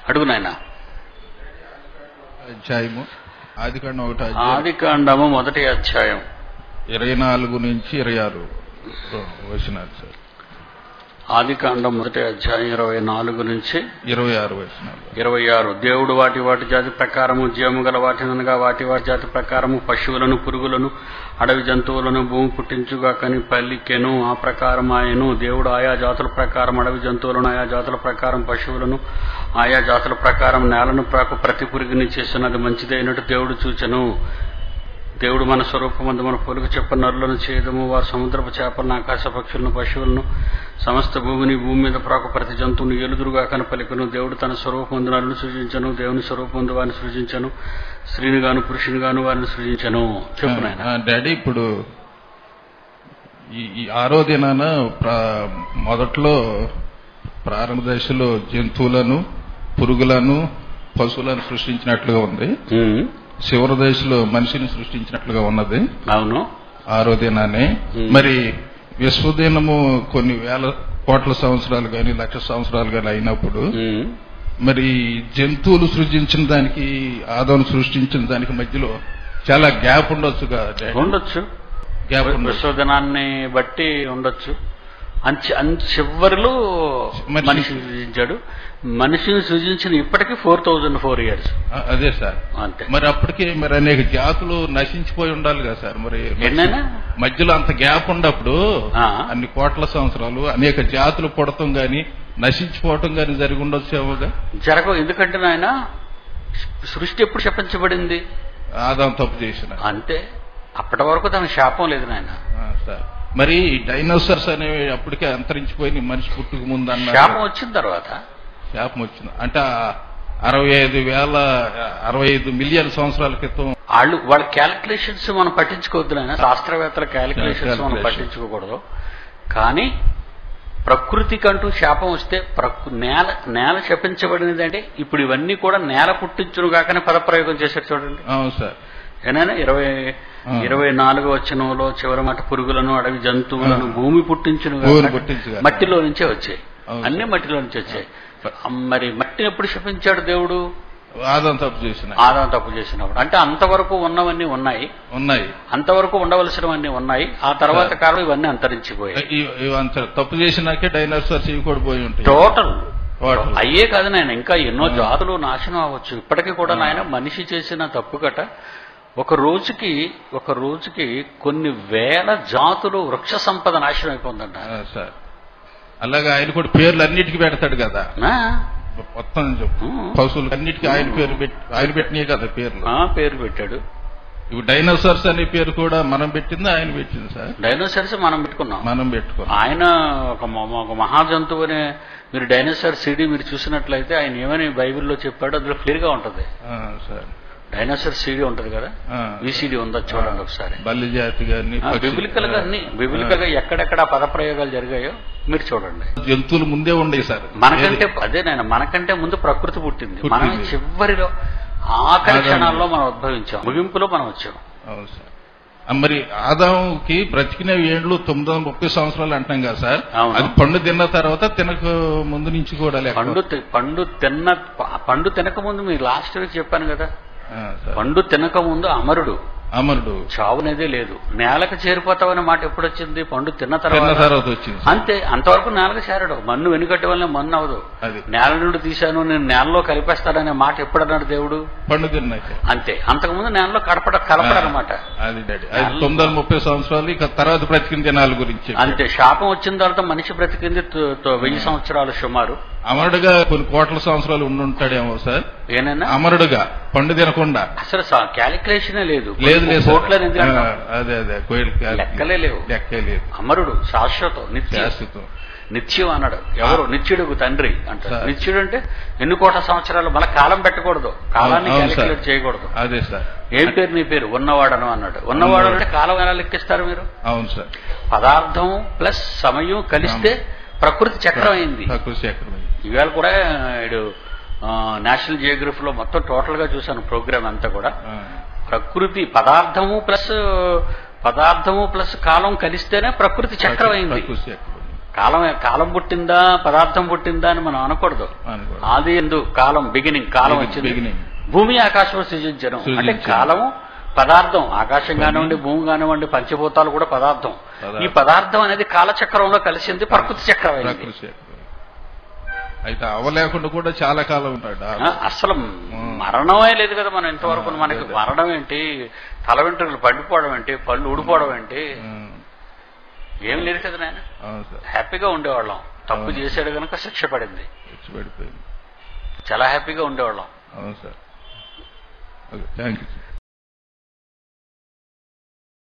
అడుగు నాయన అధ్యాయము ఆది కాండం ఒకటి అధ్యాయం ఆది కాండము మొదటి అధ్యాయం ఇరవై నాలుగు నుంచి ఇరవై ఆరు వచ్చినారు సార్ ఆది కాండం మొదటి అధ్యాయం ఇరవై నాలుగు నుంచి ఇరవై ఆరు వచ్చినారు ఇరవై ఆరు దేవుడు వాటి వాటి జాతి ప్రకారము జీవము గల వాటినగా వాటి వాటి జాతి ప్రకారము పశువులను పురుగులను అడవి జంతువులను భూమి పుట్టించుగాకని పల్లికెను ఆ ప్రకారం ఆయను దేవుడు ఆయా జాతుల ప్రకారం అడవి జంతువులను ఆయా జాతుల ప్రకారం పశువులను ఆయా జాతుల ప్రకారం నేలను ప్రాకు ప్రతి పురుగుని చేస్తున్నది మంచిదైనట్టు దేవుడు చూచెను దేవుడు మన స్వరూపమందు మన పొలుగు చెప్ప నరులను చేయదము వారు సముద్రపు చేపలను ఆకాశ పక్షులను పశువులను సమస్త భూమిని భూమి మీద ప్రాకు ప్రతి జంతువును ఎలుదురుగా కనపలికను దేవుడు తన స్వరూపమందు నరులను సృజించను దేవుని స్వరూపమందు వారిని సృజించను స్త్రీని గాను పురుషుని గాను వారిని సృజించను చెప్పు నాయన ఆ, డాడీ ఇప్పుడు ఈ ఈ ఆరో దినాన ప్రా- మొదట్లో ప్రారంభ దశలో జంతువులను పురుగులను పశువులను సృష్టించినట్లుగా ఉంది ఉమ్, చివరి దశలో మనిషిని సృష్టించినట్లుగా ఉన్నది అవును ఆరో దినానే Hmm. మరి విశ్వదినము కొన్ని వేల కోట్ల సంవత్సరాలు గాని లక్ష సంవత్సరాలు గాని అయినప్పుడు ఉమ్, మరి జంతువులు సృష్టించిన దానికి ఆదోను సృష్టించిన దానికి మధ్యలో చాలా గ్యాప్ ఉండొచ్చు కదా ఉండొచ్చు గ్యాప్ ఉండొచ్చు విశ్వదినాన్ని బట్టి ఉండొచ్చు అంచె అంచె చివరిలో మనిషి- మనిషిని సృజించాడు మనిషిని సృజించిన ఇప్పటికీ ఫోర్ థౌజండ్ ఫోర్ ఇయర్స్ ఆ, అదే సార్ అంతే మరి అప్పటికి మరి అనేక జాతులు నశించిపోయి ఉండాలి కదా సార్ మరి ఎన్నైనా మధ్యలో అంత గ్యాప్ ఉన్నప్పుడు ఆ. అన్ని కోట్ల సంవత్సరాలు అనేక జాతులు పుడటం గాని నశించిపోవటం గాని జరిగి ఉండొచ్చేమోగా జరగవు ఎందుకంటే నాయన సృష్టి ఎప్పుడు శపించబడింది ఆదాం తప్పు చేసిన అంతే అప్పటి వరకు తన శాపం లేదు నాయన ఆ, సార్ మరి డైనోసార్స్ అనేవి అప్పటికే అంతరించిపోయి మనిషి పుట్టుకు ముందు అన్న శాపం వచ్చిన తర్వాత శాపం వచ్చింది అంటే ఆ అరవై ఐదు వేల అరవై ఐదు మిలియన్ సంవత్సరాల క్రితం వాళ్ళు వాళ్ళ క్యాలిక్యులేషన్స్ మనం పట్టించుకోవద్దు నాయన శాస్త్రవేత్తల క్యాలిక్యులేషన్స్ మనం Calculation. పట్టించుకోకూడదు కానీ ప్రకృతికంటూ శాపం వస్తే ప్రకృ నేల నేల శపించబడినది అంటే ఇప్పుడు ఇవన్నీ కూడా నేల పుట్టించును కాకనే పదప్రయోగం చేశారు చూడండి అవును సార్ ఏనాయనా ఇరవై ఆ. ఇరవై నాలుగు వచనంలో చివరి మాట పురుగులను అడవి జంతువులను భూమి పుట్టించును భూమిని గాక పుట్టించుగాక. మట్టిలో నుంచే వచ్చాయి అవును. అన్ని మట్టిలో నుంచి వచ్చాయి మరి మట్టిని ఎప్పుడు శపించాడు దేవుడు ఆదాం తప్పు చేసిన ఆదాం తప్పు చేసినప్పుడు అంటే అంతవరకు ఉన్నవన్నీ ఉన్నాయి ఉన్నాయి అంతవరకు ఉండవలసినవన్నీ ఉన్నాయి ఆ తర్వాత కాలం ఇవన్నీ అంతరించిపోయాయి ఇ- ఇవంతా తప్పు చేసినాకే డైనోసార్స్ ఇవి కూడా పోయి ఉంటాయి టోటల్ Total. అయ్యే కాదు నాయన ఇంకా ఎన్నో జాతులు నాశనం అవ్వచ్చు ఇప్పటికీ కూడా నాయన మనిషి చేసిన తప్పు గట ఒక రోజుకి ఒక రోజుకి కొన్ని వేల జాతులు వృక్ష సంపద నాశనం అయిపోతుందంట ఆ, సార్ అలాగే ఆయన కూడా పేర్లు అన్నిటికీ పెడతాడు కదా ఆ? మొత్తం చెప్పు. ఉమ్. పశువులు అన్నిటికీ ఆయన పేరు పెట్టి ఆయన పెట్టినాయి కదా పేర్లు ఆ, పేరు పెట్టాడు ఇవి డైనోసార్స్ అనే పేరు కూడా మనం పెట్టింది ఆయన పెట్టింది సార్ డైనోసార్స్ మనం పెట్టుకున్నాం మనం పెట్టుకున్నాం ఆయన ఒక మ- ఒక మహాజంతువు అనే మీరు డైనోసార్ సిడి మీరు చూసినట్లయితే ఆయన ఏమని బైబిల్లో చెప్పాడో అందులో క్లియర్ గా ఉంటది ఆ, సార్ డైనోసార్ సిడి ఉంటది కదా ఆ, విసిడి ఉందా చూడండి ఒకసారి బల్లి జాతి గాని పక్షి- బిబిలికల్ గా అన్ని బిబిలికల్ గా ఎక్కడెక్కడ పద ప్రయోగాలు జరిగాయో మీరు చూడండి జంతువులు ముందే ఉండే సార్ మనకంటే అదే నేను మనకంటే ముందు ప్రకృతి పుట్టింది మనం పుట్టింది. చివరిలో ఆఖరి ఆదాము. క్షణాల్లో మనం ఉద్భవించాం ముగింపులో మనం వచ్చాం అవును సార్ ఆ, మరి ఆదాంకి బ్రతికిన ఏండ్లు తొమ్మిది వందల ముప్పై సంవత్సరాలు అంటాం కదా సార్ అవును. అది పండు తిన్న తర్వాత తినక ముందు నుంచి కూడా లెక్క. పండు తి- పండు తిన్న పండు తినక ముందు మీరు లాస్ట్ వీక్ చెప్పాను కదా ఆ, సార్. పండు తినక ముందు అమరుడు అమరుడు చావునేదే లేదు నేలకు చేరిపోతావనే మాట ఎప్పుడు వచ్చింది పండు తిన్న తిన్న తర్వాత తర్వాత వచ్చింది సార్. అంతే అంతవరకు నేలకు చేరడు మన్ను వెనుకట్టి వల్లనే మన్ను అవదు అది నేల నుండి తీశాను నేను నేలలో కలిపేస్తాడనే మాట ఎప్పుడన్నాడు దేవుడు పండు తిన్నాక అంతే అంతకుముందు నేలలో కడపడ కలపడనమాట అది డాడీ అది తొమ్మిది వందల ముప్పై సంవత్సరాలు ఇక తర్వాత బ్రతికిన దినాల గురించి అంతే శాపం వచ్చిన తర్వాత మనిషి బ్రతికింది త- త- వెయ్యి సంవత్సరాలు సుమారు అమరుడుగా కొన్ని కోట్ల సంవత్సరాలు ఉండి ఉంటాడేమో సార్ ఏనైనా అమరుడుగా పండు తినకుండా అసలు క్యాలిక్యులేషనే లేదు లేదు లేదు సార్. కోట్లని ఎందుకు అంటాం? ఆ, అదే అదే కోయిల్ లెక్కలే లేవు లెక్కే లేదు అమరుడు శాశ్వతం నిత్యం శాశ్వతం నిత్యం అన్నాడు ఎవరు నిత్యుడు తండ్రి అంటాడు సార్. నిత్యుడు అంటే ఎన్ని కోట్ల సంవత్సరాలు మళ్ళీ కాలం పెట్టకూడదు కాలాన్ని అవును సార్. క్యాలిక్యులేట్ చేయకూడదు అదే సార్ ఏం పేరు నీ పేరు ఉన్నవాడను అన్నాడు ఉన్నవాడు అంటే కాలం ఎలా లెక్కిస్తారు మీరు అవును సార్ పదార్థం ప్లస్ సమయం కలిస్తే ప్రకృతి చక్రం అయింది ప్రకృతి చక్రం ఇవాళ కూడా ఇడు నేషనల్ జియోగ్రఫీలో మొత్తం టోటల్ గా చూశాను ప్రోగ్రామ్ అంతా కూడా ఆ, ప్రకృతి పదార్థము ప్లస్ పదార్థము ప్లస్ కాలం కలిస్తేనే ప్రకృతి చక్రం అయింది ప్రకృతి చక్రం కాలం కాలం పుట్టిందా పదార్థం పుట్టిందా అని మనం అనకూడదు అనుకోండి ఆది ఎందు కాలం బిగినింగ్ కాలం వచ్చింది బిగినింగ్ భూమి ఆకాశం సృజించడం అంటే సృజించడం. కాలము పదార్థం ఆకాశం కానివ్వండి భూమి కానివ్వండి పంచభూతాలు కూడా పదార్థం పదార్థం. ఈ పదార్థం అనేది కాలచక్రంలో కలిసింది ప్రకృతి చక్రం అయింది ప్రకృతి చక్రం. అయితే అవలేకుండా కూడా చాలా కాలం ఉన్నాడు ఆ- ఆ, అసలు మరణమే లేదు కదా మనం ఇంతవరకు ఆ, మనకి అదే. మరణం ఏంటి తల వెంట్రుకలు పండిపోవడం ఏంటి పళ్ళు ఊడిపోవడం ఏంటి ఉమ్, ఏం లేదు కదా నాయన అవును సార్ హ్యాపీగా ఉండేవాళ్ళం తప్పు అవును. చేసాడు కనుక శిక్ష పడింది వచ్చి పడిపోయింది చాలా హ్యాపీగా ఉండేవాళ్ళం అవును sir okay thank you sir